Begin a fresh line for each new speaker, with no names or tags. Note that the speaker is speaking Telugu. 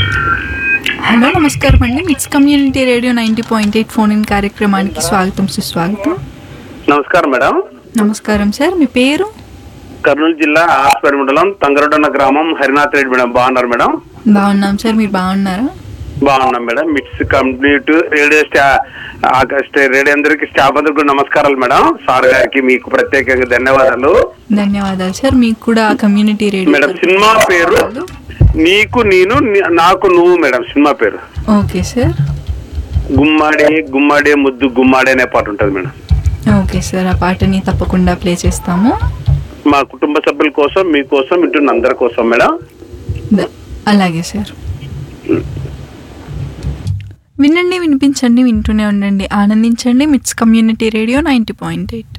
హలో నమస్కారం అండి MITS community radio ninety point eight phone in కార్యక్రమానికి స్వాగతం సుస్వాగతం
నమస్కారం మేడం
నమస్కారం సార్ మీ పేరు
కర్నూలు జిల్లా ఆస్పేట మండలం తంగరొడన్న గ్రామం హరినాథ్ రెడ్డి మేడం బాగున్నారు మేడం
బాగున్నాం సార్ మీరు బాగున్నారా
బాగున్నాం మేడం మిట్స్ కంప్లీట్ రేడియో స్టా ఆ- స్టే- రేడియో అందరికి స్టాఫ్ అందరికి కూడా నమస్కారాలు మేడం సార్ గారికి మీకు ప్రత్యేకంగా ధన్యవాదాలు
ధన్యవాదాలు సార్ మీకు కూడా కమ్యూనిటీ రేడియో
మేడం సినిమా పేరు నీకు నేను ని- నాకు నువ్వు మేడం సినిమా పేరు
ఓకే సార్
గుమ్మాడే గుమ్మాడే ముద్దు గుమ్మాడే అనే పాట ఉంటుంది మేడం
ఓకే సార్ ఆ పాటని తప్పకుండా ప్లే చేస్తాము
మా కుటుంబ సభ్యుల కోసం మీకోసం వింటున్న అందరి కోసం మేడం
ద- అలాగే సార్ వినండి వినిపించండి వింటూనే ఉండండి ఆనందించండి MITS community radio ninety point eight